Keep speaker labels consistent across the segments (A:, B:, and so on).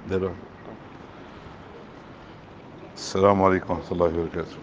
A: دلوقتي السلام عليكم ورحمة الله وبركاته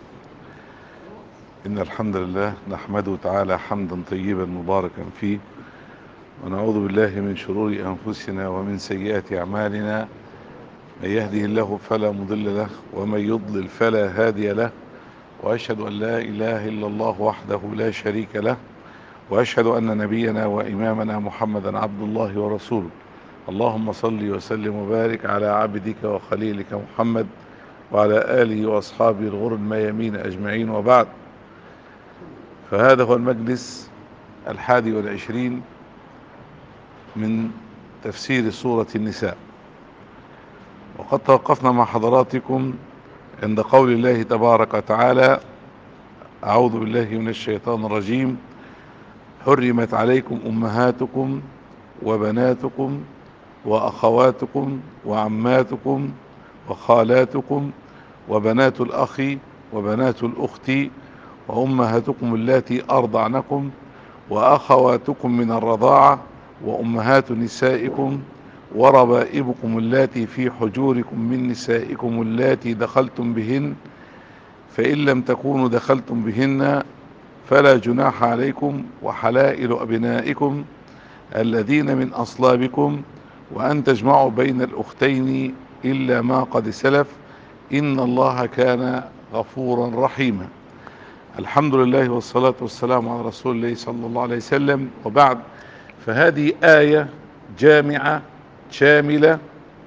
A: إن الحمد لله نحمده تعالى حمدا طيبا مباركا فيه ونعوذ بالله من شرور أنفسنا ومن سيئات أعمالنا من يهده الله فلا مضل له ومن يضلل فلا هادي له وأشهد أن لا إله إلا الله وحده لا شريك له وأشهد أن نبينا وإمامنا محمدا عبد الله ورسوله اللهم صل وسلم وبارك على عبدك وخليلك محمد وعلى آله وأصحابه الغر الميامين أجمعين وبعد فهذا هو المجلس الحادي والعشرين من تفسير سورة النساء وقد توقفنا مع حضراتكم عند قول الله تبارك وتعالى أعوذ بالله من الشيطان الرجيم حرمت عليكم أمهاتكم وبناتكم وأخواتكم وعماتكم وخالاتكم وبنات الأخ وبنات الأخت وأمهاتكم اللاتي أرضعنكم وأخواتكم من الرضاعة وأمهات نسائكم وربائبكم اللاتي في حجوركم من نسائكم اللاتي دخلتم بهن فإن لم تكونوا دخلتم بهن فلا جناح عليكم وحلائل أبنائكم الذين من أصلابكم وأن تجمعوا بين الأختين إلا ما قد سلف إن الله كان غفورا رحيما الحمد لله والصلاة والسلام على رسول الله صلى الله عليه وسلم وبعد فهذه آية جامعة شاملة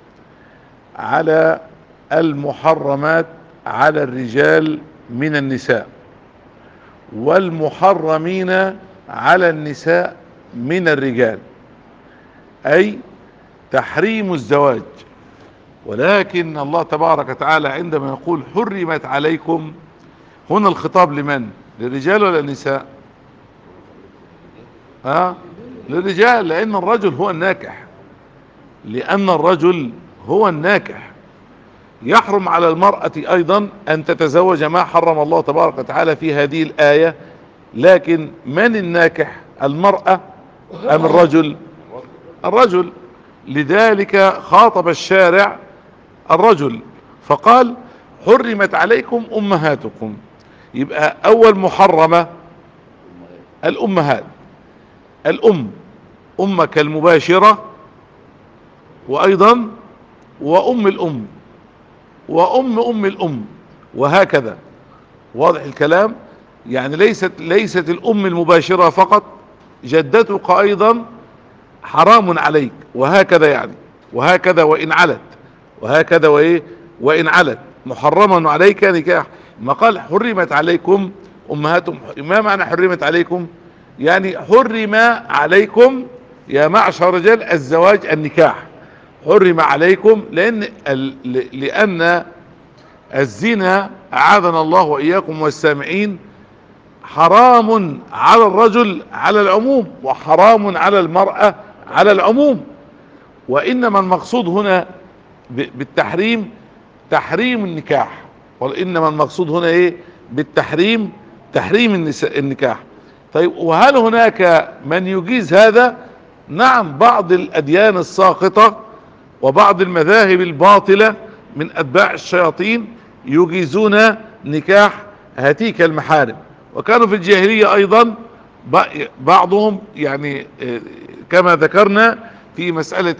A: على المحرمات على الرجال من النساء والمحرمين على النساء من الرجال أي تحريم الزواج ولكن الله تبارك وتعالى عندما يقول حرمت عليكم هنا الخطاب لمن للرجال ولا النساء ها للرجال لأن الرجل هو الناكح لأن الرجل هو الناكح يحرم على المرأة أيضا أن تتزوج ما حرم الله تبارك وتعالى في هذه الآية لكن من الناكح المرأة أم الرجل الرجل لذلك خاطب الشارع الرجل فقال حرمت عليكم أمهاتكم يبقى أول محرمة الأمهات الأم أمك المباشرة وأيضا وأم الأم وأم أم الأم وهكذا واضح الكلام يعني ليست ليست الأم المباشرة فقط جدتك أيضا حرام عليك وهكذا يعني وهكذا وإن علت وهكذا وإيه وإن علت محرما عليك نكاح ما قال حرمت عليكم أمهاتهم ما معنى حرمت عليكم يعني حرم عليكم يا معشر رجال الزواج النكاح حرم عليكم لأن لأن الزنا أعاذنا الله وإياكم والسامعين حرام على الرجل على العموم وحرام على المرأة على العموم وإنما المقصود هنا بالتحريم تحريم النكاح وإنما المقصود هنا إيه بالتحريم تحريم النساء النكاح طيب وهل هناك من يجيز هذا نعم بعض الأديان الساقطة وبعض المذاهب الباطلة من أتباع الشياطين يجيزون نكاح هاتيك المحارم وكانوا في الجاهلية أيضا بعضهم يعني كما ذكرنا في مسألة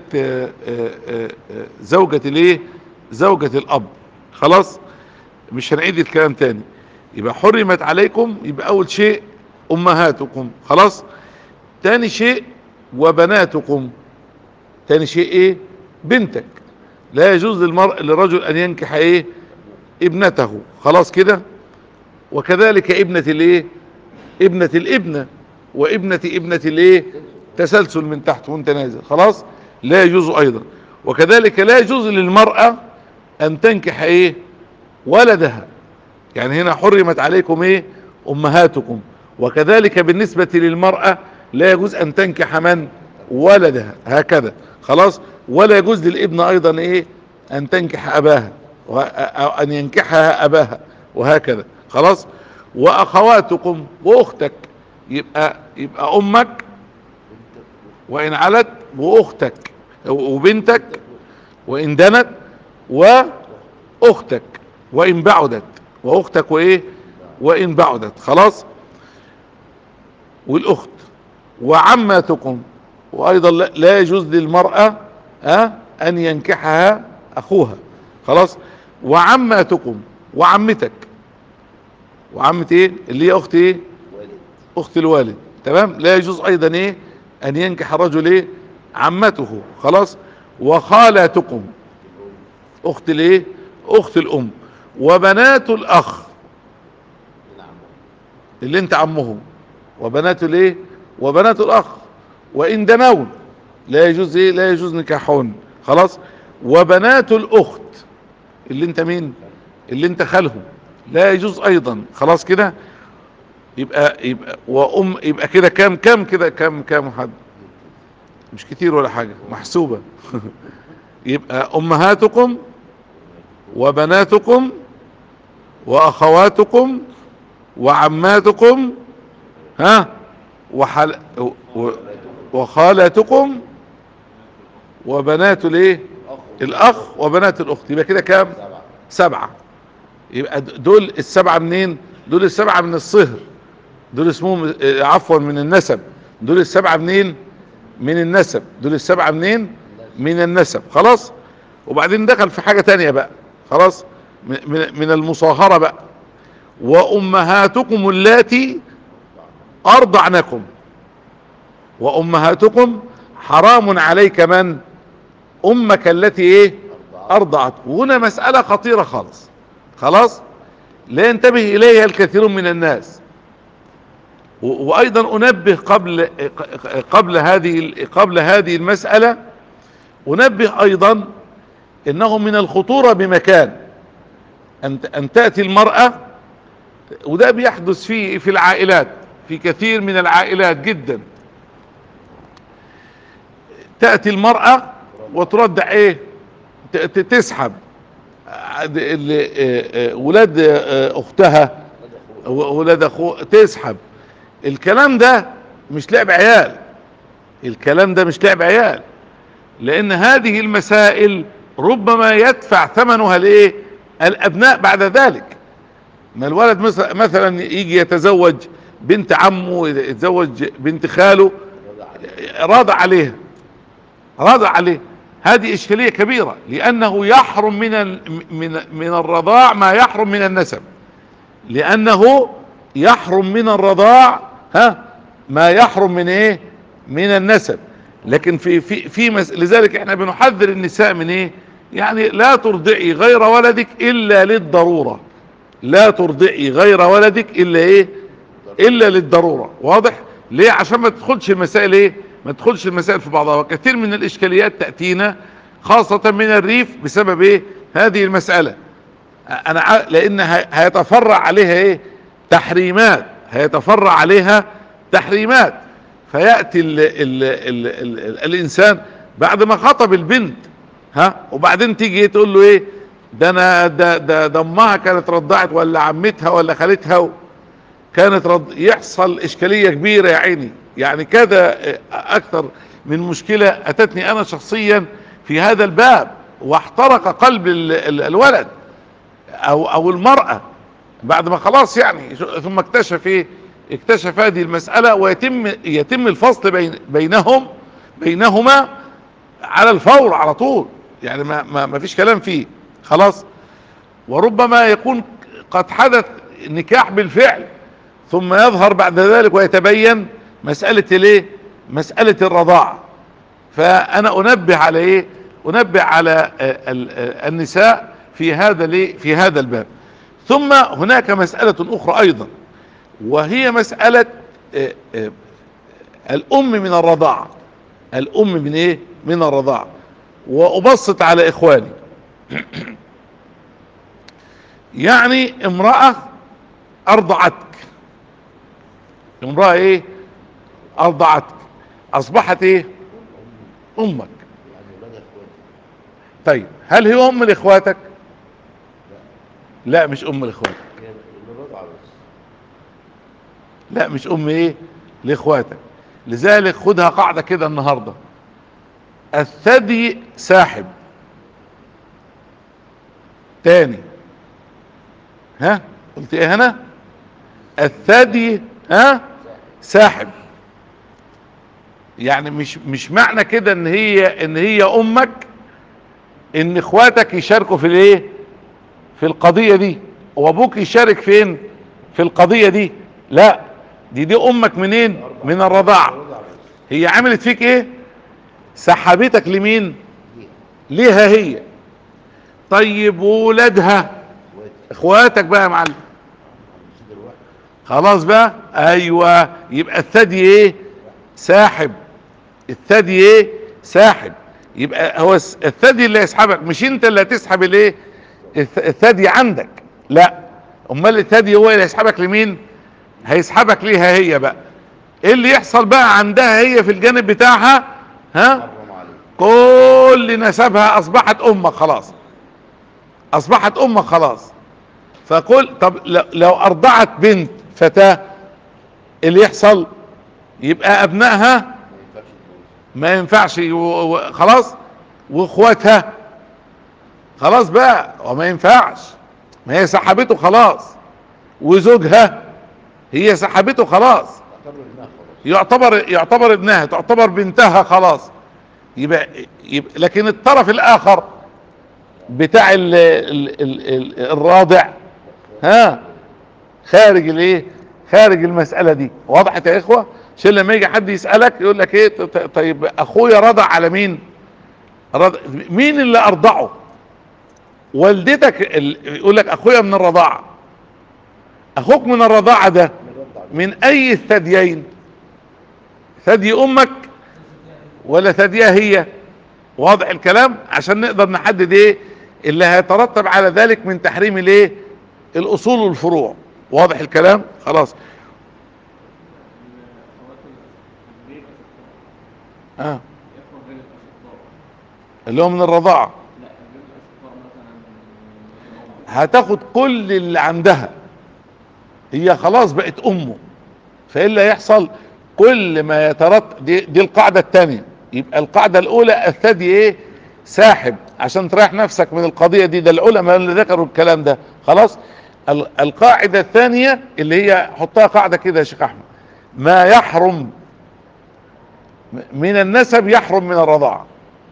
A: زوجة الايه زوجة الأب خلاص مش هنعيد الكلام تاني يبقى حرمت عليكم يبقى أول شيء أمهاتكم خلاص تاني شيء وبناتكم تاني شيء ايه بنتك لا يجوز للمرء للرجل ان ينكح ايه ابنته خلاص كده وكذلك ابنة الايه ابنة الابنة وابنة ابنة الايه تسلسل من تحت وانت نازل خلاص لا يجوز ايضا وكذلك لا يجوز للمرأة ان تنكح ايه ولدها يعني هنا حرمت عليكم ايه امهاتكم وكذلك بالنسبة للمرأة لا يجوز ان تنكح من ولدها هكذا خلاص ولا يجوز للابن ايضا ايه ان تنكح اباها او ان ينكحها اباها وهكذا خلاص واخواتكم واختك يبقى يبقى امك وان علت واختك وبنتك وان دنت واختك وان بعدت واختك وايه وان بعدت خلاص والاخت وعماتكم وايضا لا- لا يجوز للمرأة أه ان ينكحها اخوها خلاص وعماتكم وعمتك وعمة ايه اللي هي اخت ايه
B: والد
A: اخت الوالد تمام لا يجوز ايضا ايه ان ينكح الرجل ايه عمته خلاص وخالاتكم اخت الايه اخت الام وبنات الاخ
B: نعم
A: اللي انت عمه وبنات الايه وبنات الاخ وان دنون لا يجوز ايه لا يجوز نكاحهن خلاص وبنات الاخت اللي انت مين اللي انت خالهم لا يجوز ايضا خلاص كده يبقى يبقى وام يبقى كده كام كام كده كام كام حد مش كتير ولا حاجة محسوبة يبقى امهاتكم وبناتكم واخواتكم وعماتكم ها وحل و- وخالاتكم وبنات الايه
B: اخ
A: الاخ وبنات الاخت يبقى كده كام
B: سبعة
A: سبعة يبقى د- دول السبعة منين دول السبعة من الصهر دول اسمهم آه، عفوا من النسب دول السبعة منين من النسب دول السبعة منين من النسب خلاص وبعدين دخل في حاجة تانية بقى خلاص من, من- من المصاهرة بقى وامهاتكم اللاتي ارضعنكم وامهاتكم حرام عليك من امك التي ايه
B: أربعة
A: ارضعت وهنا مسألة خطيرة خالص خلاص لا ينتبه اليها الكثير من الناس و- وايضا انبه قبل قبل هذه قبل هذه المسألة انبه ايضا انه من الخطورة بمكان ان ان تأتي المرأة وده بيحدث في في العائلات في كثير من العائلات جدا تأتي المرأة وتردع ايه ت- ت- تسحب عد- اللي- آه، آه، ولاد آه، اختها و- ولاد اخوه تسحب الكلام ده مش لعب عيال الكلام ده مش لعب عيال لان هذه المسائل ربما يدفع ثمنها لايه الابناء بعد ذلك ما الولد مثلا مثلا يجي يتزوج بنت عمه يتزوج بنت خاله راضى عليها راضى عليه هذه اشكاليه كبيره لانه يحرم من ال- من من الرضاع ما يحرم من النسب لانه يحرم من الرضاع ها ما يحرم من ايه من النسب لكن في في في مس... لذلك احنا بنحذر النساء من ايه يعني لا ترضعي غير ولدك الا للضروره لا ترضعي غير ولدك الا ايه الا للضروره واضح ليه عشان ما تدخلش المسائل ايه ما تدخلش المسائل في بعضها وكثير من الاشكاليات تاتينا خاصه من الريف بسبب ايه هذه المساله انا ع- لان ه- هيتفرع عليها ايه تحريمات هيتفرع عليها تحريمات فياتي ال ال ال ال ال الانسان بعد ما خطب البنت ها وبعدين تيجي تقول له ايه ده انا ده ده ده امها كانت رضعت ولا عمتها ولا خالتها و- كانت رض... يحصل اشكاليه كبيره يا عيني يعني كذا اه، اكثر من مشكله اتتني انا شخصيا في هذا الباب واحترق قلب ال... ال... الولد او او المراه بعد ما خلاص يعني شو- ثم اكتشف ايه اكتشف هذه المساله ويتم يتم الفصل بين بينهم بينهما على الفور على طول يعني ما ما, ما فيش كلام فيه خلاص وربما يكون قد حدث نكاح بالفعل ثم يظهر بعد ذلك ويتبين مسألة الايه مسألة الرضاعة فانا انبه على ايه انبه على آه، ال- آه، النساء في هذا الايه في هذا الباب ثم هناك مسألة اخرى ايضا وهي مسألة آه، آه، الام من الرضاعة الام من ايه من الرضاعة وابسط على اخواني يعني امرأة ارضعتك امرأة ايه ارضعتك اصبحت ايه امك
B: يعني ولاد اخواتي
A: طيب هل هي ام لاخواتك لا مش ام لاخواتك
B: هي الرضعة بس
A: لا مش ام ايه لاخواتك لذلك خدها قاعدة كده النهاردة الثدي ساحب تاني ها قلت ايه هنا الثدي ها ساحب يعني مش مش معنى كده ان هي ان هي امك ان اخواتك يشاركوا في الايه في القضية دي وابوك يشارك فين في القضية دي لا دي دي امك منين من الرضاعة
B: الرضع بس
A: هي عملت فيك ايه سحبتك لمين
B: ليها
A: ليها هي طيب وولادها
B: اخواتي
A: اخواتك بقى يا معلم
B: مش دلوقتي
A: خلاص بقى ايوه يبقى الثدي ايه ساحب الثدي ايه ساحب يبقى هو الس- الثدي اللي يسحبك مش انت اللي هتسحب الايه الث- الثدي عندك لا امال الثدي هو اللي هيسحبك لمين هيسحبك ليها هي بقى ايه اللي يحصل بقى عندها هي في الجانب بتاعها ها
B: حرم عليك
A: كل نسبها اصبحت امك خلاص اصبحت امك خلاص فقل طب لو- لو ارضعت بنت فتاة اللي يحصل يبقى ابنائها
B: ما ينفعش تتجوز
A: ما ينفعش و- و- خلاص واخواتها خلاص بقى وما ينفعش ما هي سحبته خلاص وزوجها هي سحبته خلاص
B: تعتبر انها خلاص
A: يعتبر يعتبر ابنها تعتبر بنتها خلاص يبقى, يبقى لكن الطرف الاخر بتاع ال ال ال ال الراضع ها خارج الايه خارج المسألة دي وضحت يا اخوة عشان لما يجي حد يسألك يقول لك ايه ط- ط- طيب اخويا رضع على مين رضع مين اللي ارضعه والدتك ال- يقول لك اخويا من الرضاعة اخوك من الرضاعة ده
B: نرد عليه
A: من اي الثديين ثدي امك ولا ثديها هي واضح الكلام عشان نقدر نحدد ايه اللي هيترتب على ذلك من تحريم الايه الاصول والفروع واضح الكلام خلاص اه اللي هو من الرضاعة هتاخد كل اللي عندها هي خلاص بقت امه فايه اللي هيحصل كل ما يترتب دي, دي القاعدة الثانية يبقى القاعدة الاولى الثدي ايه ساحب عشان تريح نفسك من القضية دي ده العلماء اللي ذكروا الكلام ده خلاص ال- القاعدة الثانية اللي هي حطها قاعدة كده يا شيخ احمد ما يحرم من النسب يحرم من الرضاعة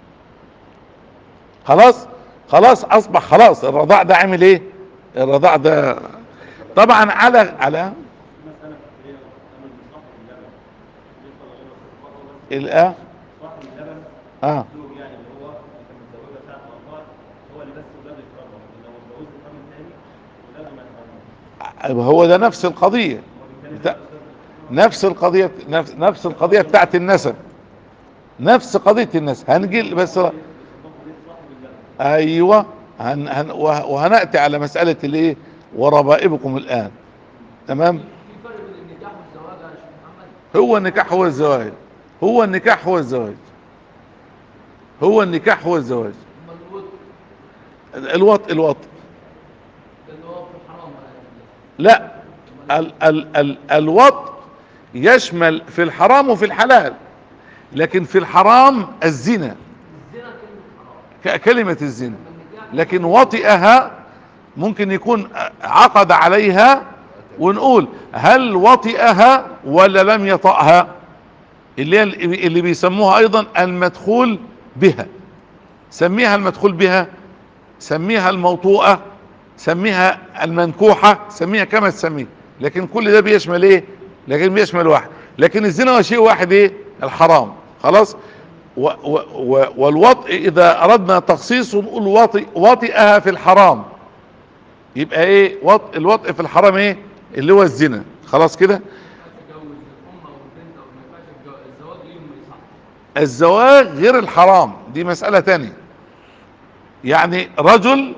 A: خلاص خلاص اصبح خلاص الرضاع ده عامل ايه الرضاع ده طبعا على على الآن اه هو ده نفس القضية بتاع- نفس القضية نفس, نفس القضية بتاعت النسب نفس قضية النسب هنجي بس ايوه هن هن وه- وهنأتي على مسألة الايه وربائبكم الآن تمام
C: في فرق بين النكاح والزواج يا شيخ محمد
A: هو النكاح هو الزواج هو النكاح هو الزواج هو النكاح هو الزواج
C: اما الوط
A: الوط الوط
C: اللي هو في الحرام ولا
A: لا ال ال ال الوط يشمل في الحرام وفي الحلال لكن في الحرام الزنا
C: الزنا كلمة حرام
A: ك- كلمة الزنا
C: النكاح
A: لكن وطئها ممكن يكون عقد عليها ونقول هل وطئها ولا لم يطأها اللي هي اللي بيسموها ايضا المدخول بها سميها المدخول بها سميها الموطوءة سميها المنكوحة سميها كما تسميه لكن كل ده بيشمل ايه لكن بيشمل واحد لكن الزنا هو شيء واحد ايه الحرام خلاص و و و والوطء اذا اردنا تخصيصه نقول وطئ وطئها في الحرام يبقى ايه وطء الوطء في الحرام ايه اللي هو الزنا خلاص كده
C: تتجوز الام او البنت او ما ينفعش الجو- الزواج ليهم يصح
A: الزواج غير الحرام دي مسألة تانية يعني رجل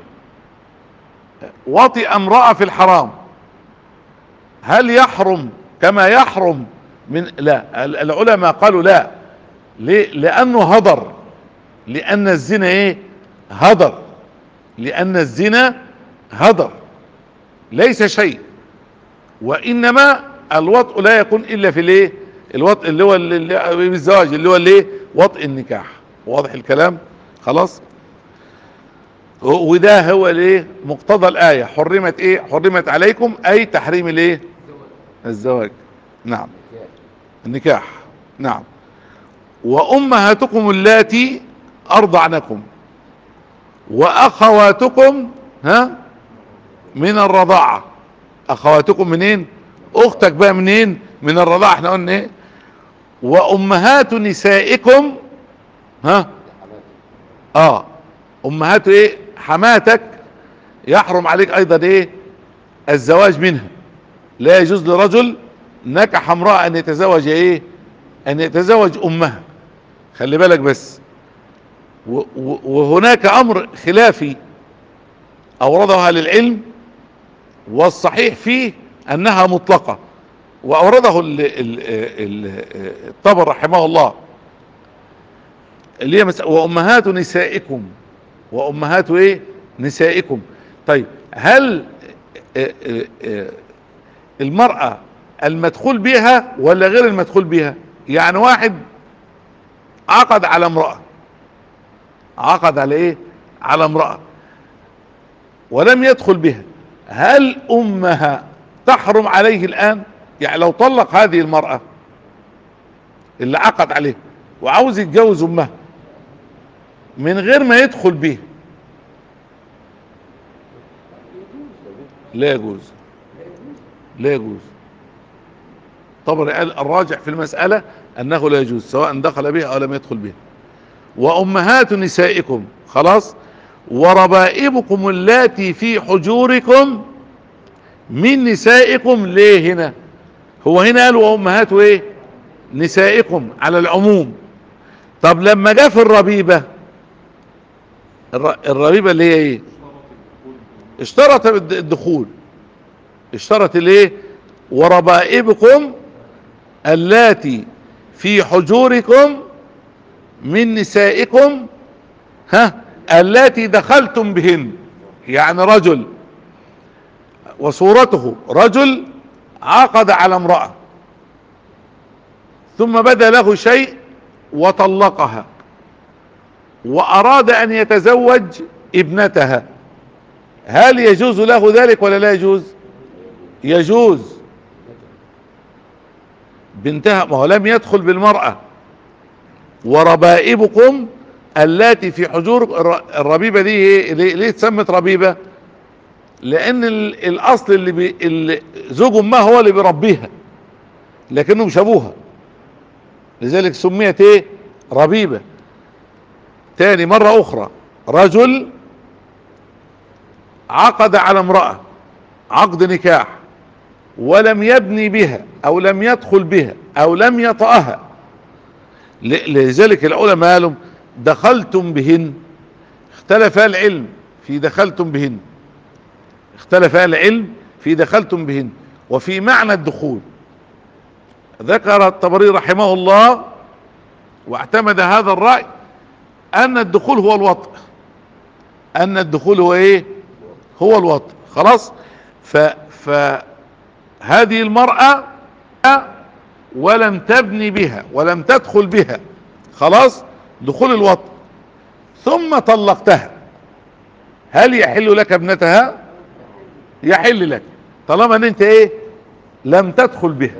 A: وطئ امرأة في الحرام هل يحرم كما يحرم من لا ال- العلماء قالوا لا ليه لانه هدر لان الزنا ايه هدر لان الزنا هدر ليس شيء وانما الوطء لا يكون الا في الايه الوطء اللي هو اللي اللي- بالزواج اللي هو الايه وطء النكاح واضح الكلام خلاص و- وده هو الايه مقتضى الايه حرمت ايه حرمت عليكم اي تحريم الايه الزواج نعم النكاح نعم وامهاتكم اللاتي ارضعنكم واخواتكم ها من الرضاعه اخواتكم منين اختك بقى منين من الرضاعه احنا قلنا ايه وامهات نسائكم ها اه امهات ايه حماتك يحرم عليك ايضا ايه الزواج منها لا يجوز لرجل نكح امرأة ان يتزوج ايه ان يتزوج امها خلي بالك بس و- و- وهناك امر خلافي اورده اهل العلم والصحيح فيه انها مطلقة واورده ال- ال- ال- الطبر رحمه الله اللي هي مس- وامهات نسائكم وامهات ايه نسائكم طيب هل آه، آه، آه، المرأة المدخول بها ولا غير المدخول بها يعني واحد عقد على امرأة عقد على ايه على امرأة ولم يدخل بها هل امها تحرم عليه الان يعني لو طلق هذه المرأة اللي عقد عليه وعاوز يتجوز امها من غير ما يدخل بها لا يجوز لا يجوز طبعا قال الراجح في المسألة أنه لا يجوز سواء دخل بها أو لم يدخل بها وأمهات نسائكم خلاص وربائبكم اللاتي في حجوركم من نسائكم ليه هنا هو هنا قال وأمهات ايه نسائكم على العموم طب لما جاء في الربيبة الر- الربيبة اللي هي ايه اشترط الد- الدخول اشترط الايه وربائبكم اللاتي في حجوركم من نسائكم ها اللاتي دخلتم بهن يعني رجل وصورته رجل عقد على امرأة ثم بدا له شيء وطلقها واراد ان يتزوج ابنتها هل يجوز له ذلك ولا لا يجوز يجوز بنتها ما هو لم يدخل بالمرأة وربائبكم اللاتي في حجور الر- الربيبة دي ايه ليه, ليه اتسمت ربيبة لان ال- الاصل اللي, بي اللي زوج امها هو اللي بيربيها لكنه مش ابوها لذلك سميت ايه ربيبة تاني مرة اخرى رجل عقد على امرأة عقد نكاح ولم يبني بها او لم يدخل بها او لم يطأها ل- لذلك العلماء قالوا دخلتم بهن اختلف أهل العلم في دخلتم بهن اختلف أهل العلم في دخلتم بهن وفي معنى الدخول ذكر الطبري رحمه الله واعتمد هذا الرأي ان الدخول هو الوطء ان الدخول هو ايه هو الوطء خلاص ف فهذه المرأة ولم تبني بها ولم تدخل بها خلاص دخول الوطء ثم طلقتها هل يحل لك ابنتها يحل لك طالما ان انت ايه لم تدخل بها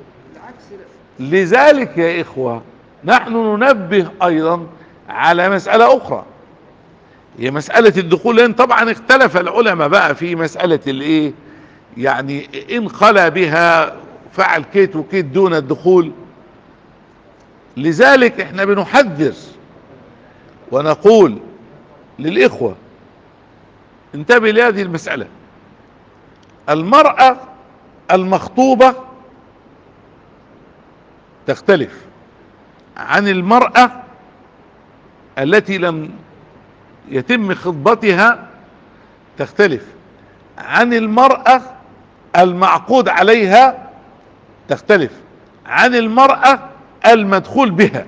A: لذلك يا اخوة نحن ننبه ايضا على مسألة اخرى هي مسألة الدخول لان طبعا اختلف العلماء بقى في مسألة الايه يعني ان خلا بها فعل كيت وكيت دون الدخول لذلك احنا بنحذر ونقول للاخوة انتبه لهذه المسألة المرأة المخطوبة تختلف عن المرأة التي لم يتم خطبتها تختلف عن المرأة المعقود عليها تختلف عن المرأة المدخول بها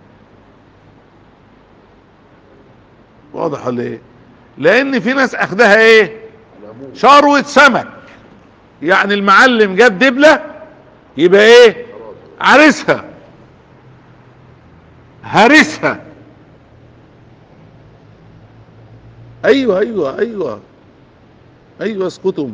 A: واضح ولا ايه لان في ناس اخدها ايه شروة سمك يعني المعلم جاب دبلة يبقى ايه عرسها هرسها ايوه ايوه ايوه ايوه اسكتوا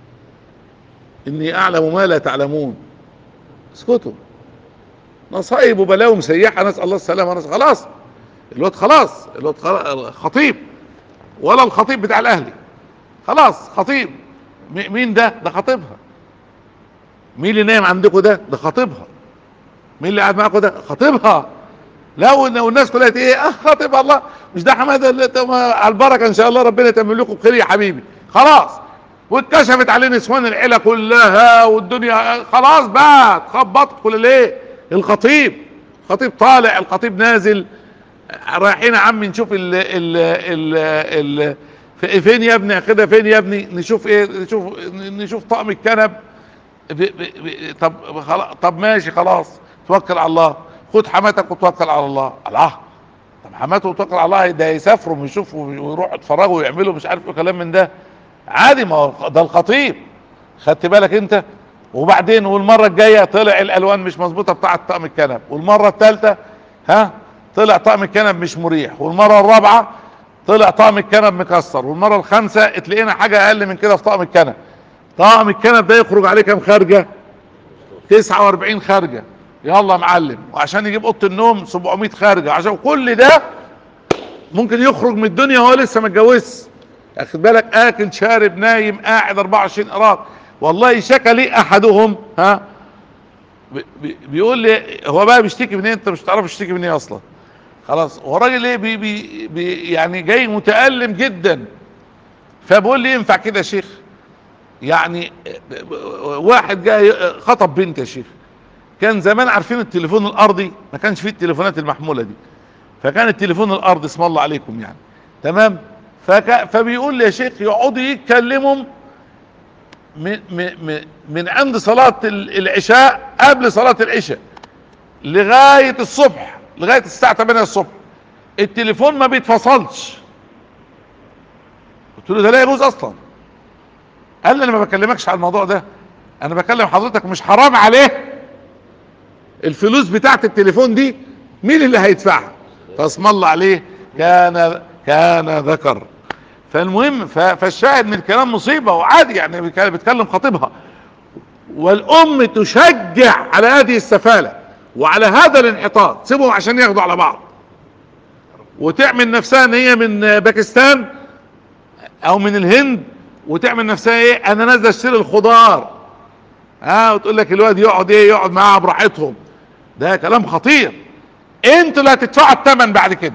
A: اني اعلم ما لا تعلمون اسكتوا مصايب وبلاوي مسيحه نسال الله السلامه نسأل خلاص الواد خلاص الواد خلاص خطيب ولا الخطيب بتاع الاهلي خلاص خطيب م- مين ده ده خطيبها مين اللي نايم عندكم ده ده خطيبها مين اللي قاعد معاكم ده خطيبها لا وال- والناس كلها تقول ايه اه خطيب الله مش ده حماده اللي تم- على البركه ان شاء الله ربنا يتمم لكم بخير يا حبيبي خلاص واتكشفت عليه نسوان العيله كلها والدنيا خلاص بقى اتخبطت كل ليه الخطيب خطيب طالع الخطيب نازل رايحين يا عم نشوف ال ال ال ال في- فين يا ابني كده فين يا ابني نشوف ايه نشوف نشوف طقم الكنب ب- ب- ب- طب خلاص طب ماشي خلاص توكل على الله خد حماتك وتوكل على الله الله طب حماته وتوكل على الله ده يسافروا ويشوفوا ويروحوا يتفرجوا ويعملوا مش عارف ايه كلام من ده عادي ما هو ده الخطيب خدت بالك انت وبعدين والمره الجايه طلع الالوان مش مظبوطه بتاعه طقم الكنب والمره الثالثه ها طلع طقم الكنب مش مريح والمره الرابعه طلع طقم الكنب مكسر والمره الخامسه اتلقينا حاجه اقل من كده في طقم الكنب طقم الكنب ده يخرج عليه كام خارجه 49 خارجه يلا يا معلم وعشان يجيب اوضه النوم 700 خارجه عشان كل ده ممكن يخرج من الدنيا وهو لسه ما اتجوزش اخد بالك اكل شارب نايم قاعد 24 قراط والله شكى لي احدهم ها بي- بي- بيقول لي هو بقى بيشتكي من ايه انت مش تعرف يشتكي من ايه اصلا خلاص هو راجل ايه بي بي بي يعني جاي متألم جدا فبقول لي ينفع كده يا شيخ يعني واحد جاي خطب بنت يا شيخ كان زمان عارفين التليفون الارضي ما كانش فيه التليفونات المحموله دي فكان التليفون الارضي اسم الله عليكم يعني تمام فك... فبيقول لي يا شيخ يقعدوا يتكلموا من, من, من عند صلاة ال- العشاء قبل صلاة العشاء لغاية الصبح لغاية الساعة 8 الصبح التليفون ما بيتفصلش قلت له ده لا يجوز اصلا قال لي انا ما بكلمكش على الموضوع ده انا بكلم حضرتك مش حرام عليه الفلوس بتاعت التليفون دي مين اللي هيدفعها فاسم الله عليه كان كان ذكر فالمهم ف- فالشاهد من الكلام مصيبه وعادي يعني بيك- بيتكلم خطيبها والام تشجع على هذه السفاله وعلى هذا الانحطاط سيبهم عشان ياخدوا على بعض وتعمل نفسها ان هي من باكستان او من الهند وتعمل نفسها ايه انا نازله اشتري الخضار ها وتقول لك الواد يقعد ايه يقعد معاها براحتهم ده كلام خطير انتوا اللي هتدفعوا الثمن بعد كده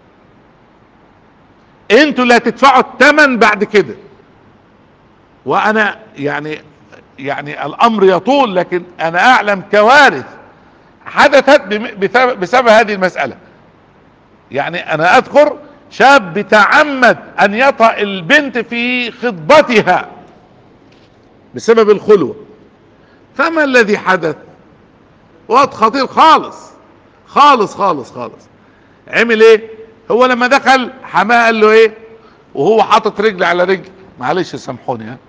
A: انتوا اللي هتدفعوا الثمن بعد كده وانا يعني يعني الامر يطول لكن انا اعلم كوارث حدثت بم- بسبب, بسبب هذه المسألة يعني انا اذكر شاب تعمد ان يطأ البنت في خطبتها بسبب الخلوة فما الذي حدث وقت خطير خالص خالص خالص خالص عمل ايه هو لما دخل حماه قال له ايه وهو حاطط رجل على رجل معلش سامحوني ها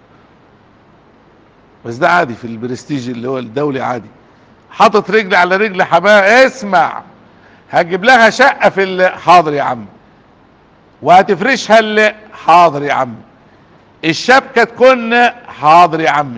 A: بس ده عادي في البرستيج اللي هو الدولي عادي حاطط رجل على رجل حماه اسمع هجيب لها شقة في ال- حاضر يا عم وهتفرشها اللي حاضر يا عم الشبكة تكون حاضر يا عمي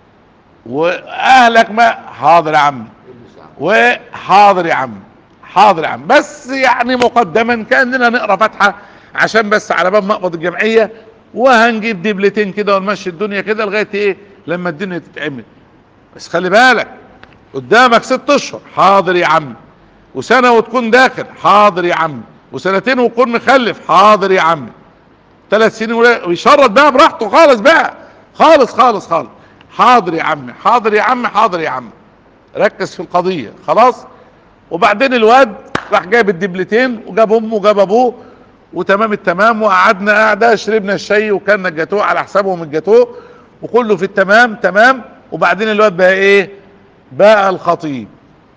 A: واهلك ما حاضر يا عمي وحاضر يا عم حاضر يا عم بس يعني مقدما كاننا نقرا فاتحه عشان بس على باب مقبض الجمعيه وهنجيب دبلتين كده ونمشي الدنيا كده لغايه ايه لما الدنيا تتعمل بس خلي بالك قدامك ست اشهر حاضر يا عم وسنه وتكون داخل حاضر يا عم وسنتين وتكون مخلف حاضر يا عم ثلاث سنين ولا- ويشرط بقى براحته خالص بقى خالص خالص خالص حاضر يا عم حاضر يا عم حاضر يا عم ركز في القضية خلاص وبعدين الواد راح جايب الدبلتين وجاب امه وجاب ابوه وتمام التمام وقعدنا قعده شربنا الشاي وكلنا الجاتوه على حسابهم الجاتوه وكله في التمام تمام وبعدين الواد بقى ايه بقى الخطيب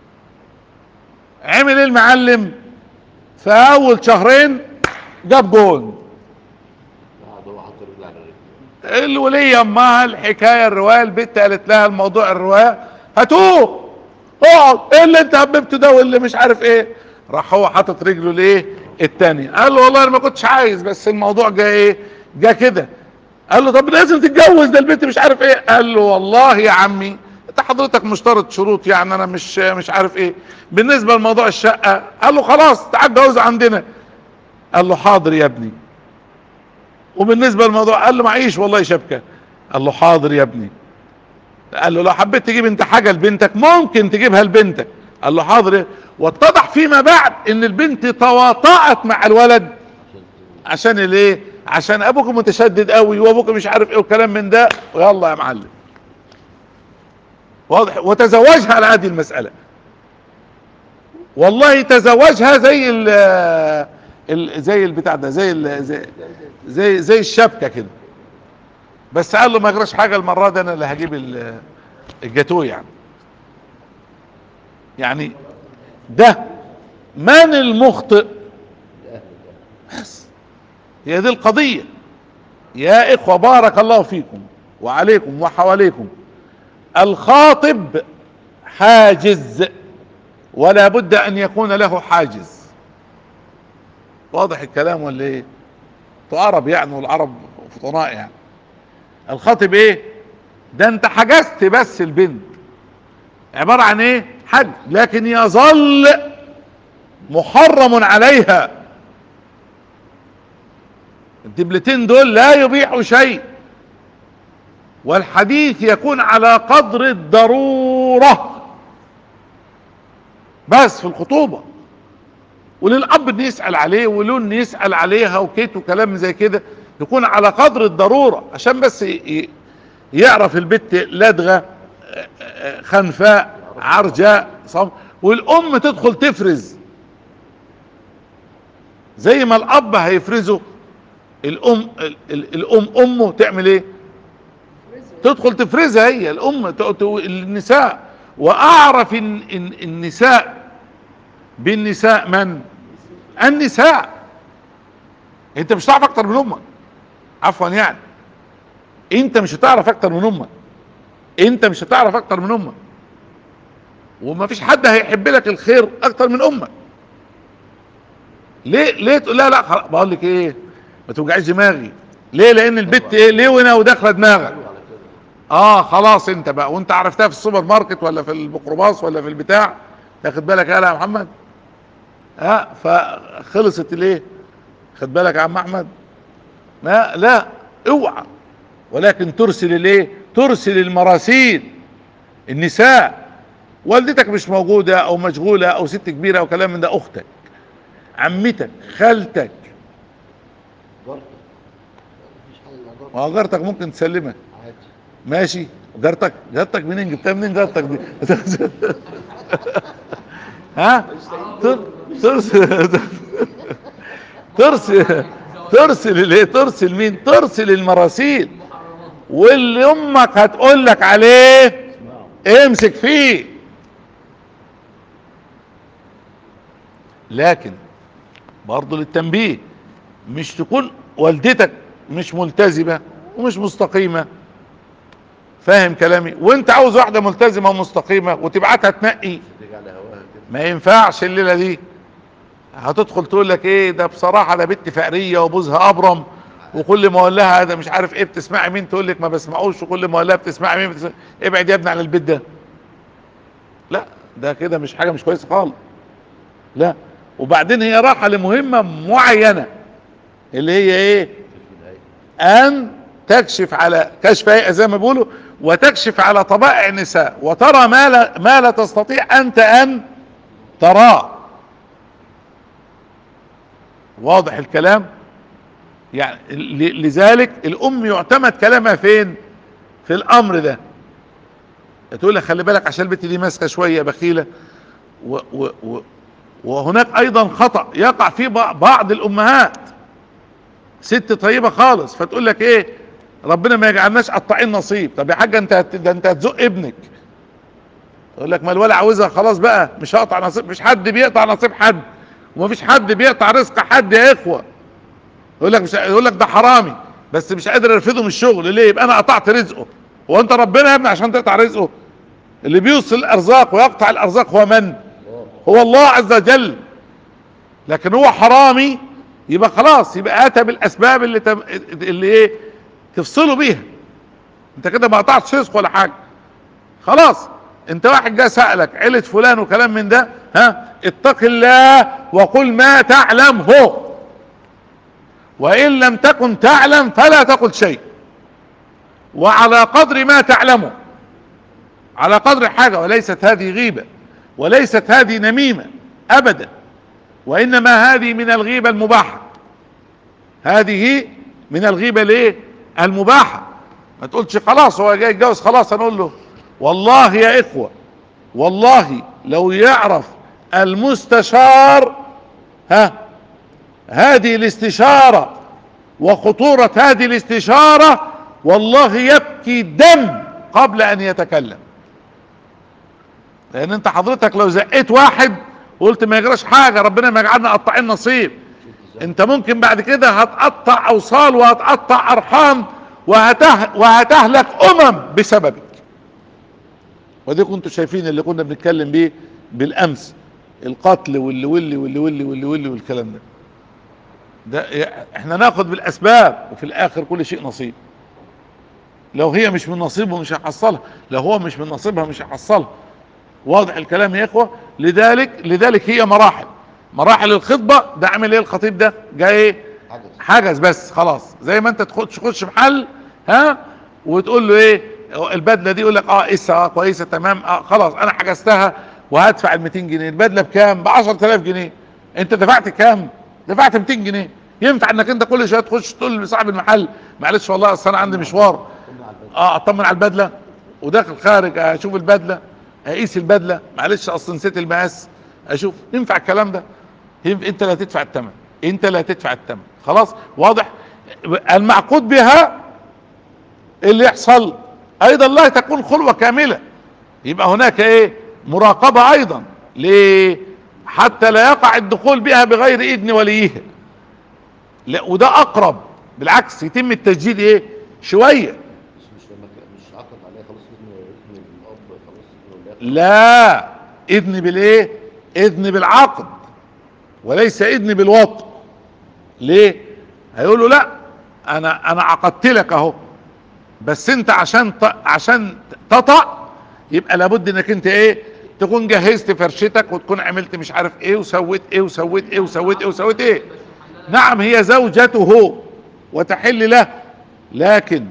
A: عمل ايه المعلم في اول شهرين جاب جون
B: قاعد هو حاطط رجل على رجل
A: الولية امها الحكاية الرواية البت قالت لها الموضوع الرواية هاتوه اقعد ايه اللي انت هببته ده واللي مش عارف ايه راح هو حاطط رجله ليه التاني قال له والله انا ما كنتش عايز بس الموضوع جه ايه جه كده قال له طب لازم تتجوز ده البنت مش عارف ايه قال له والله يا عمي انت حضرتك مشترط شروط يعني انا مش مش عارف ايه بالنسبه لموضوع الشقه قال له خلاص تعال اتجوز عندنا قال له حاضر يا ابني وبالنسبه للموضوع قال له معيش والله شبكه قال له حاضر يا ابني قال له لو حبيت تجيب انت حاجه لبنتك ممكن تجيبها لبنتك قال له حاضر واتضح فيما بعد ان البنت تواطأت مع الولد عشان الايه عشان ابوك متشدد قوي وابوك مش عارف ايه وكلام من ده ويلا يا معلم واضح وتزوجها على هذه المسألة والله تزوجها زي ال ال- زي البتاع ده زي ال- زي زي, زي الشبكة كده بس قال له ما يجراش حاجة المرة دي انا اللي هجيب ال- الجاتوه يعني يعني ده من المخطئ بس هي دي القضية يا اخوة بارك الله فيكم وعليكم وحواليكم الخاطب حاجز ولا بد ان يكون له حاجز واضح الكلام ولا ايه انتوا عرب يعني والعرب فطناء يعني الخاطب ايه ده انت حجزت بس البنت عبارة عن ايه حج لكن يظل محرم عليها الدبلتين دول لا يبيحوا شيء والحديث يكون على قدر الضرورة بس في الخطوبة وللأب ان يسأل عليه وله ان يسأل عليها وكيت وكلام زي كده يكون على قدر الضرورة عشان بس ي- ي- يعرف البت لدغة آه، آه، خنفاء عرجاء صم والأم تدخل تفرز زي ما الأب هيفرزه الأم ال- ال- الأم أمه تعمل إيه؟ تدخل تفرزها هي الام ت- ت- النساء واعرف الن- الن- النساء بالنساء من النساء انت مش هتعرف اكتر من امك عفوا يعني انت مش هتعرف اكتر من امك انت مش هتعرف اكتر من امك وما فيش حد هيحب لك الخير اكتر من امك ليه ليه تقول لا لا خلاص بقول لك ايه ما توجعيش دماغي ليه لان البت ايه ليه وانا وداخله دماغك
B: على كده
A: اه خلاص انت بقى وانت عرفتها في السوبر ماركت ولا في الميكروباص ولا في البتاع تاخد بالك يالا يا محمد اه فخلصت ليه خد بالك يا عم احمد لا لا اوعى ولكن ترسل الايه ترسل المراسيل النساء والدتك مش موجودة او مشغولة او ست كبيرة او كلام من ده اختك عمتك خالتك
B: جارتك مفيش حاجه الا جارتك
A: ما هو جارتك ممكن تسلمك
B: عادي
A: ماشي جارتك جارتك منين جبتها منين جارتك دي ها تر- ترسل ترسل ترسل الايه ترسل مين ترسل المراسيل واللي امك هتقول لك عليه امسك فيه لكن برضه للتنبيه مش تكون والدتك مش ملتزمة ومش مستقيمة فاهم كلامي وانت عاوز واحدة ملتزمة ومستقيمة وتبعتها تنقي
B: تيجي على هواها كده
A: ما ينفعش الليلة دي هتدخل تقول لك ايه ده بصراحة ده بنت فقرية وبوزها ابرم وكل ما اقول لها ده مش عارف ايه بتسمعي مين تقول لك ما بسمعوش وكل ما اقول لها بتسمعي مين بتسمعي ابعد يا ابني عن البيت ده لا ده كده مش حاجة مش كويسة خالص لا وبعدين هي راحة لمهمة معينة اللي هي ايه
B: في الهيئه
A: ان تكشف على كشف هيئة زي ما بيقولوا وتكشف على طبائع النساء وترى ما لا, ما لا تستطيع انت ان تراه واضح الكلام يعني ل- لذلك الام يعتمد كلامها فين في الامر ده تقول لك خلي بالك عشان البت دي ماسكه شويه بخيله و و و وهناك ايضا خطا يقع فيه بع- بعض الامهات ست طيبه خالص فتقول لك ايه ربنا ما يجعلناش قطاعين نصيب طب يا حاجه انت هت- ده انت هتزق ابنك يقول لك ما الولد عاوزها خلاص بقى مش هقطع نصيب مش حد بيقطع نصيب حد ومفيش حد بيقطع رزق حد يا اخوه يقول لك مش يقول لك ده حرامي بس مش قادر ارفضه من الشغل ليه يبقى انا قطعت رزقه هو انت ربنا يا ابني عشان تقطع رزقه اللي بيوصل الارزاق ويقطع الارزاق هو من
B: الله
A: هو الله عز وجل لكن هو حرامي يبقى خلاص يبقى اتى بالاسباب اللي تم اللي ايه تفصله بيها انت كده ما قطعتش رزق ولا حاجه خلاص انت واحد جه سالك عيله فلان وكلام من ده ها اتق الله وقل ما تعلمه وان لم تكن تعلم فلا تقل شيء وعلى قدر ما تعلمه على قدر حاجه وليست هذه غيبه وليست هذه نميمه ابدا وانما هذه من الغيبه المباحه هذه من الغيبه الايه المباحه ما تقولش خلاص هو جاي يتجوز خلاص هنقول له والله يا اخوه والله لو يعرف المستشار ها هذه الاستشاره وخطوره هذه الاستشاره والله يبكي دم قبل ان يتكلم لان انت حضرتك لو زقيت واحد وقلت ما يجراش حاجه ربنا ما يجعلنا قطاعين نصيب انت ممكن بعد كده هتقطع اوصال وهتقطع ارحام وهته وهتهلك امم بسببك ودي كنتوا شايفين اللي كنا بنتكلم بيه بالامس القتل واللي واللي واللي واللي واللي واللي والكلام ده ده احنا ناخد بالاسباب وفي الاخر كل شيء نصيب لو هي مش من نصيبه مش هيحصلها لو هو مش من نصيبها مش هيحصلها واضح الكلام يا اخوه لذلك لذلك هي مراحل مراحل الخطبه ده عامل ايه الخطيب ده جاي ايه
B: حدث
A: حجز بس خلاص زي ما انت تخش تخش محل ها وتقول له ايه البدله دي يقول لك اه قصه اه كويسه تمام اه خلاص انا حجزتها وهدفع ال 200 جنيه البدله بكام ب 10000 جنيه انت دفعت كام دفعت 200 جنيه ينفع انك انت كل شويه تخش تقول لصاحب المحل معلش والله اصل انا عندي مشوار
B: كنا على البدء
A: اه اطمن على البدله وداخل خارج اشوف البدله اقيس البدله معلش اصل نسيت المقاس اشوف ينفع الكلام ده ينفع انت اللي هتدفع الثمن انت اللي هتدفع الثمن خلاص واضح المعقود بها اللي يحصل ايضا لا تكون خلوه كامله يبقى هناك ايه مراقبه ايضا ليه حتى لا يقع الدخول بها بغير اذن وليها لا وده اقرب بالعكس يتم التسجيل ايه شويه
B: مش مش لما ك- مش عقد عليها خلاص اذن اذن الاب خلاص اذن الولاد
A: لا اذن بالايه اذن بالعقد وليس اذن بالوطء ليه هيقولوا لا انا انا عقدت لك اهو بس انت عشان ت... عشان تطأ يبقى لابد انك انت ايه تكون جهزت فرشتك وتكون عملت مش عارف ايه وسويت ايه وسويت ايه وسويت ايه وسويت ايه نعم هي زوجته وتحل له لكن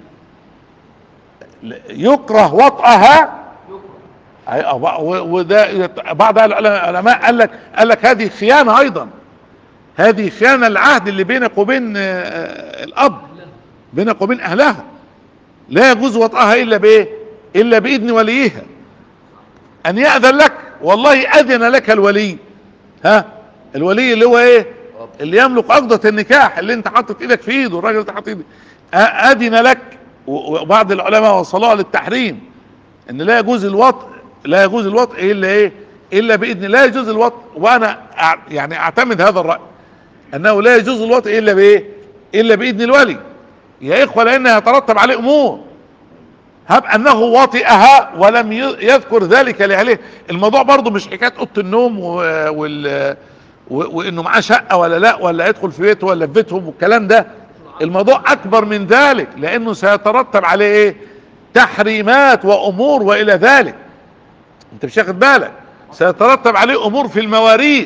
A: يكره وطئها أي- أو- و- وده يت- بعض أهل العلماء قال لك قال لك هذه خيانه ايضا هذه خيانه العهد اللي بينك وبين آه، الاب بينك وبين اهلها لا يجوز وطئها الا بايه الا باذن وليها ان ياذن لك والله اذن لك الولي ها الولي اللي هو ايه اللي يملك عقدة النكاح اللي انت حاطط ايدك في ايده الراجل اللي حاطط ايدك آه، اذن لك و- وبعض العلماء وصلوها للتحريم ان لا يجوز الوطء لا يجوز الوطء الا ايه الا باذن لا يجوز الوطء وانا أع- يعني اعتمد هذا الراي انه لا يجوز الوطء الا بايه الا باذن الولي يا اخوه لان يترتب عليه امور هب انه وطئها ولم ي- يذكر ذلك لاهله الموضوع برضو مش حكايه اوضه النوم و- وال و- وانه معاه شقه ولا لا ولا يدخل في بيته ولا في بيتهم والكلام ده الموضوع اكبر من ذلك لانه سيترتب عليه ايه تحريمات وامور والى ذلك انت مش واخد بالك سيترتب عليه امور في المواريث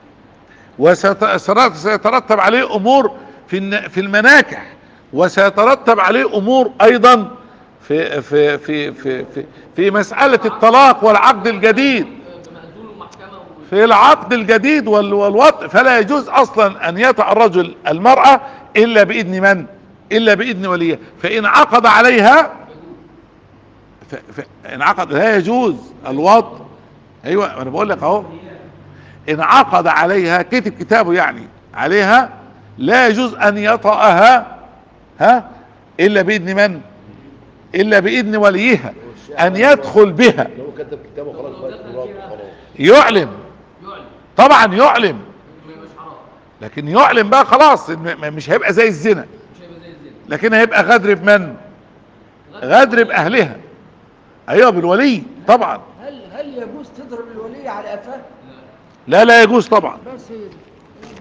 A: وسيترتب عليه امور في الن- في المناكح وسيترتب عليه امور ايضا في في في في في, في مساله الطلاق والعقد الجديد
C: مأذون ومحكمة و-
A: في العقد الجديد وال- والوطء فلا يجوز اصلا ان يطأ الرجل المرأة الا باذن من الا باذن وليها فان عقد عليها ف... ف... ان عقد لا يجوز الوطء ايوه انا بقول لك اهو ان عقد عليها كتب كتابه يعني عليها لا يجوز ان يطأها ها الا باذن من الا باذن وليها ان يدخل بها
B: لو هو كتب كتابه خلاص بقى تراب خلاص
A: يعلم
C: يعلن
A: طبعا يعلم
C: مش حرام
A: لكن يعلم بقى خلاص إن م- مش هيبقى زي الزنا
C: مش هيبقى زي الزنا
A: لكن هيبقى غدر بمن غدر باهلها ايوه بالولي طبعا
D: هل هل يجوز تضرب الولي على قفاه؟
A: لا لا يجوز طبعا
D: بس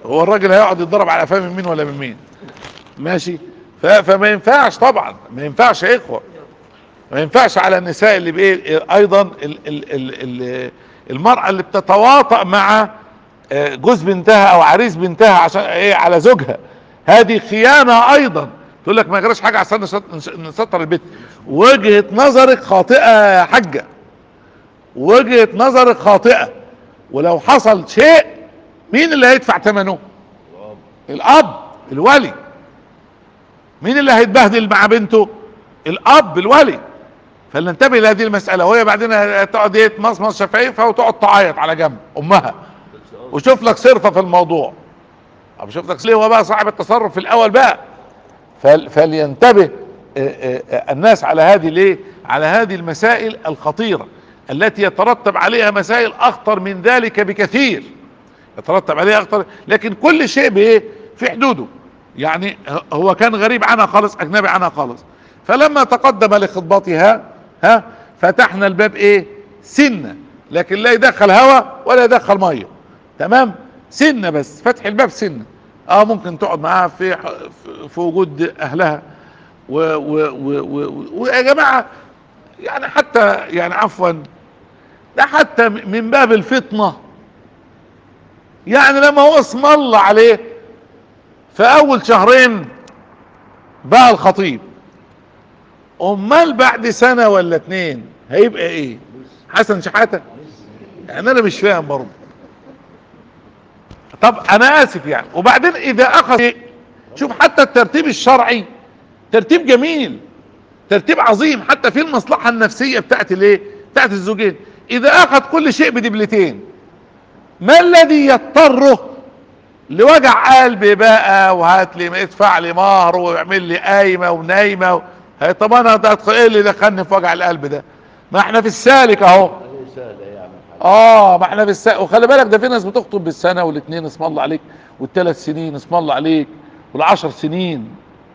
A: هو الراجل هيقعد يتضرب على قفاه من مين ولا من مين ماشي ف- فما ينفعش طبعا ما ينفعش يا اخوه ما ينفعش على النساء اللي بايه ايضا ال ال ال ال المرأة اللي بتتواطأ مع آه، جوز بنتها او عريس بنتها عشان ايه على زوجها هذه خيانة ايضا تقول لك ما يجراش حاجة عشان نسط- نس- نسطر البيت وجهة نظرك خاطئة يا حاجة وجهة نظرك خاطئة ولو حصل شيء مين اللي هيدفع ثمنه الاب الولي مين اللي هيتبهدل مع بنته الاب الولي فلننتبه لهذه المسألة وهي بعدين تقعد ايه تمصمص شفايفها وتقعد تعيط على جنب امها وشوف لك صرفة في الموضوع طب شوف لك ليه هو بقى صاحب التصرف في الاول بقى فل فلينتبه آه، آه، آه، الناس على هذه الايه على هذه المسائل الخطيرة التي يترتب عليها مسائل اخطر من ذلك بكثير يترتب عليها اخطر لكن كل شيء بايه في حدوده يعني ه- هو كان غريب عنها خالص اجنبي عنها خالص فلما تقدم لخطبتها ها فتحنا الباب ايه سنة لكن لا يدخل هواء ولا يدخل ميه تمام سنة بس فتح الباب سنة اه ممكن تقعد معاها في في وجود اهلها و و و و ويا جماعة يعني حتى يعني عفوا ده حتى من باب الفطنة يعني لما هو اسم الله عليه في اول شهرين بقى الخطيب امال بعد سنة ولا اتنين هيبقى ايه حسن شحاتة يعني انا مش فاهم برضه طب انا اسف يعني وبعدين اذا اخذ شيء شوف حتى الترتيب الشرعي ترتيب جميل ترتيب عظيم حتى في المصلحة النفسية بتاعت الايه بتاعت الزوجين اذا اخذ كل شيء بدبلتين ما الذي يضطره لوجع قلبي بقى وهات لي ادفع لي مهر واعمل لي قايمه ونايمه و... هي طب انا ده ايه اللي دخلني في وجع القلب ده ما احنا في السالك اهو
B: هذه سهلة يا عم الحاج
A: اه ما احنا في السالك وخلي بالك ده في ناس بتخطب بالسنه والاثنين اسم الله عليك والثلاث سنين اسم الله عليك والعشر سنين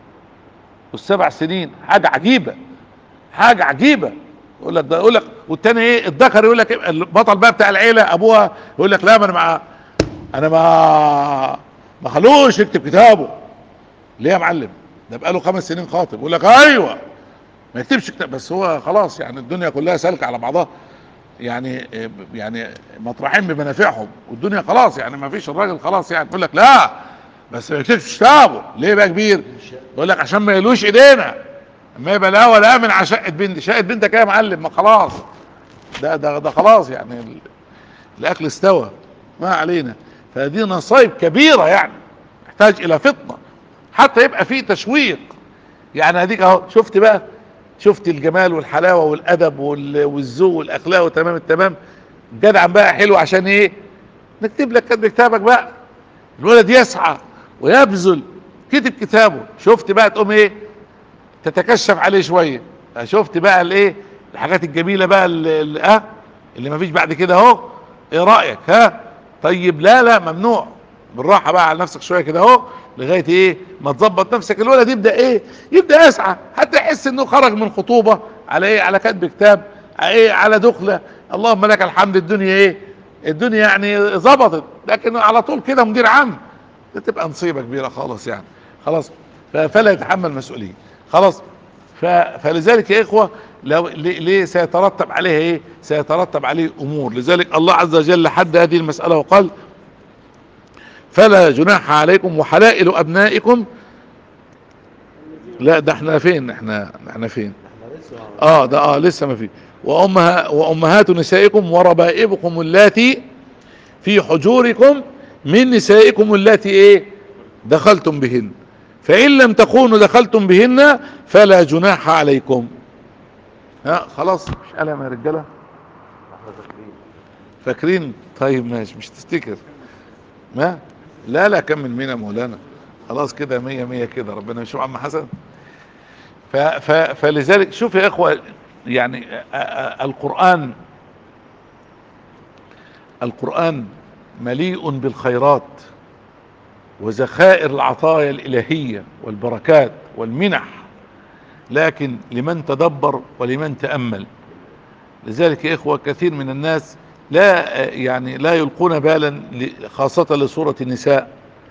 A: والسبع سنين حاجه عجيبه حاجه عجيبه يقول لك ده يقول لك والتاني ايه الذكر يقول لك إيه البطل بقى بتاع العيله ابوها يقول لك لا ما انا مع انا ما ما خلوش يكتب كتابه ليه يا معلم ده بقاله خمس سنين خاطب يقول لك ايوه ما يكتبش كتاب بس هو خلاص يعني الدنيا كلها سالكه على بعضها يعني يعني مطرحين بمنافعهم والدنيا خلاص يعني ما فيش الراجل خلاص يعني يقول لك لا بس ما يكتبش كتابه ليه بقى كبير يقول لك عشان ما يلوش ايدينا اما يبقى لا ولا امن على شقه بنت شقه بنتك ايه يا معلم ما خلاص ده ده ده خلاص يعني ال- الاكل استوى ما علينا فهذه نصايب كبيره يعني تحتاج الى فطنه حتى يبقى فيه تشويق يعني هديك اهو شفت بقى شفت الجمال والحلاوه والادب وال- والذوق والاخلاق وتمام التمام جدعا بقى حلو عشان ايه نكتب لك كتب كتابك بقى الولد يسعى ويبذل كتب كتابه شفت بقى تقوم ايه تتكشف عليه شويه شفت بقى الايه الحاجات الجميله بقى اللي, اللي اه اللي مفيش بعد كده اهو ايه رايك ها طيب لا لا ممنوع بالراحه بقى على نفسك شويه كده اهو لغايه ايه ما تظبط نفسك الولد يبدا ايه يبدا يسعى حتى يحس انه خرج من خطوبه على ايه على كتب كتاب على ايه على دخله اللهم لك الحمد الدنيا ايه الدنيا يعني ظبطت لكن على طول كده مدير عام ده تبقى مصيبه كبيره خالص يعني خلاص ف- فلا يتحمل مسؤوليه خلاص ف- فلذلك يا اخوه لو ليه ليه سيترتب عليها ايه سيترتب عليه امور لذلك الله عز وجل حد هذه المساله وقال فلا جناح عليكم وحلائل ابنائكم لا ده احنا فين احنا احنا فين
B: احنا لسه
A: اه ده اه لسه ما في وامها وامهات نسائكم وربائبكم اللاتي في حجوركم من نسائكم اللاتي ايه دخلتم بهن فان لم تكونوا دخلتم بهن فلا جناح عليكم ها خلاص مش قلم يا رجاله
B: احنا فاكرين
A: فاكرين طيب ماشي مش تفتكر ما لا لا كمل مين يا مولانا خلاص كده مية مية كده ربنا يشوف عم حسن ف ف فلذلك شوف يا اخوة يعني آ- آ- القرآن القرآن مليء بالخيرات وذخائر العطايا الإلهية والبركات والمنح لكن لمن تدبر ولمن تأمل لذلك يا إخوة كثير من الناس لا يعني لا يلقون بالا ل- خاصة لسورة النساء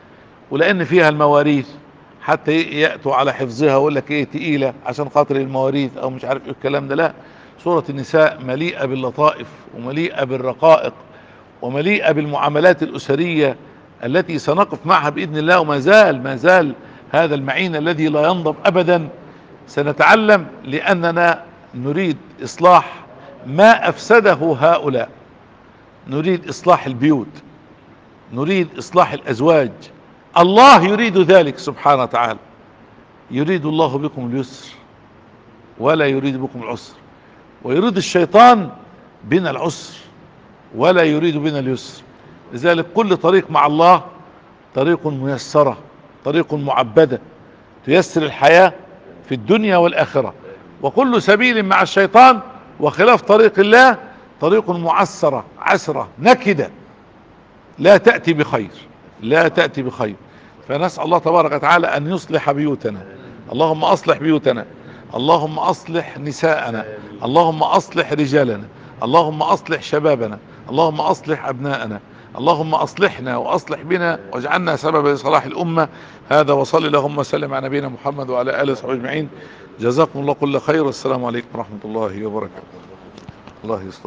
A: ولان فيها المواريث حتى ي- ياتوا على حفظها ويقول لك ايه تقيله عشان خاطر المواريث او مش عارف ايه الكلام ده لا سوره النساء مليئه باللطائف ومليئه بالرقائق ومليئه بالمعاملات الاسريه التي سنقف معها باذن الله وما زال ما زال هذا المعين الذي لا ينضب ابدا سنتعلم لاننا نريد اصلاح ما افسده هؤلاء نريد اصلاح البيوت نريد اصلاح الازواج الله يريد ذلك سبحانه وتعالى يريد الله بكم اليسر ولا يريد بكم العسر ويريد الشيطان بنا العسر ولا يريد بنا اليسر لذلك كل طريق مع الله طريق ميسرة طريق معبدة تيسر الحياة في الدنيا والآخرة وكل سبيل مع الشيطان وخلاف طريق الله طريق معسرة عسرة نكدة لا تأتي بخير لا تأتي بخير فنسأل الله تبارك وتعالى أن يصلح بيوتنا اللهم أصلح بيوتنا اللهم أصلح نساءنا اللهم أصلح رجالنا اللهم أصلح شبابنا اللهم أصلح أبناءنا اللهم أصلحنا وأصلح بنا واجعلنا سببا لصلاح الأمة هذا وصل اللهم وسلم على نبينا محمد وعلى آله وصحبه أجمعين جزاكم الله كل خير والسلام عليكم ورحمة الله وبركاته الله يستر